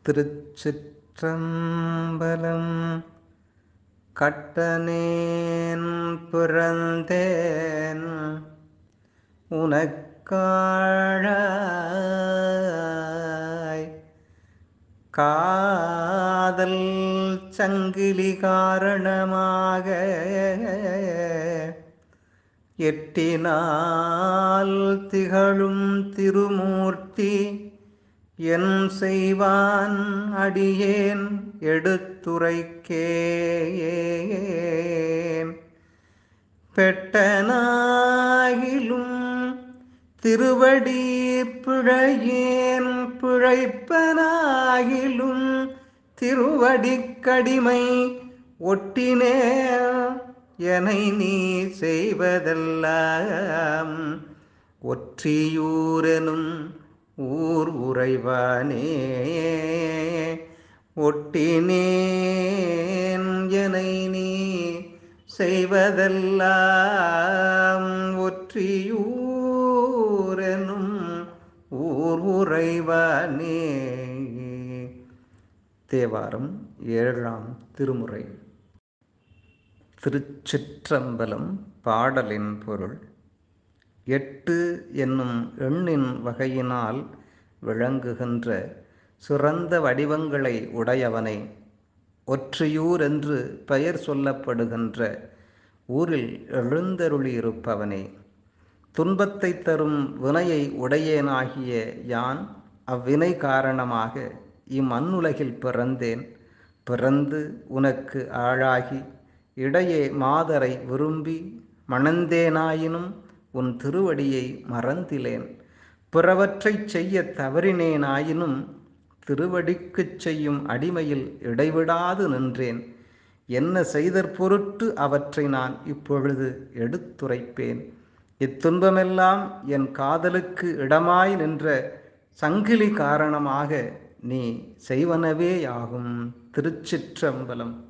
திருச்சிற்றம்பலம் கட்டனேன் பிறந்தேன் உனக்காழாய் காதல் சங்கிலி காரணமாக எட்டினால் திகழும் திருமூர்த்தி என் செய்வான் அடியேன் எடுத்துரைக்கேன் பெட்டனாகிலும் திருவடி பிழையேன் பிழைப்பனாகிலும் திருவடிக்கடிமை ஒட்டினே எனை நீ செய்வதெல்லாம் ஒற்றியூரெனும் ஊர் உறைவானே ஒட்டினேன் எனை நீ செய்வதெல்லாம் ஒற்றியூரெனும் ஊர் உறைவானே தேவாரம் ஏழாம் திருமுறை திருச்சிற்றம்பலம் பாடலின் பொருள் எட்டு என்னும் எண்ணின் வகையினால் விளங்குகின்ற சிறந்த வடிவங்களை உடையவனை ஒற்றியூர் என்று பெயர் சொல்லப்படுகின்ற ஊரில் எழுந்தருளியிருப்பவனே துன்பத்தை தரும் வினையை உடையேனாகிய யான் அவ்வினை காரணமாக இம்மண்ணுலகில் பிறந்தேன் பிறந்து உனக்கு ஆளாகி இடையே மாதரை விரும்பி மணந்தேனாயினும் உன் திருவடியை மறந்திலேன் பிறவற்றைச் செய்ய தவறினேனாயினும் திருவடிக்குச் செய்யும் அடிமையில் இடைவிடாது நின்றேன் என்ன செய்தற் பொருட்டு அவற்றை நான் இப்பொழுது எடுத்துரைப்பேன் இத்துன்பமெல்லாம் என் காதலுக்கு இடமாய் நின்ற சங்கிலி காரணமாக நீ செய்வனவேயாகும் திருச்சிற்றம்பலம்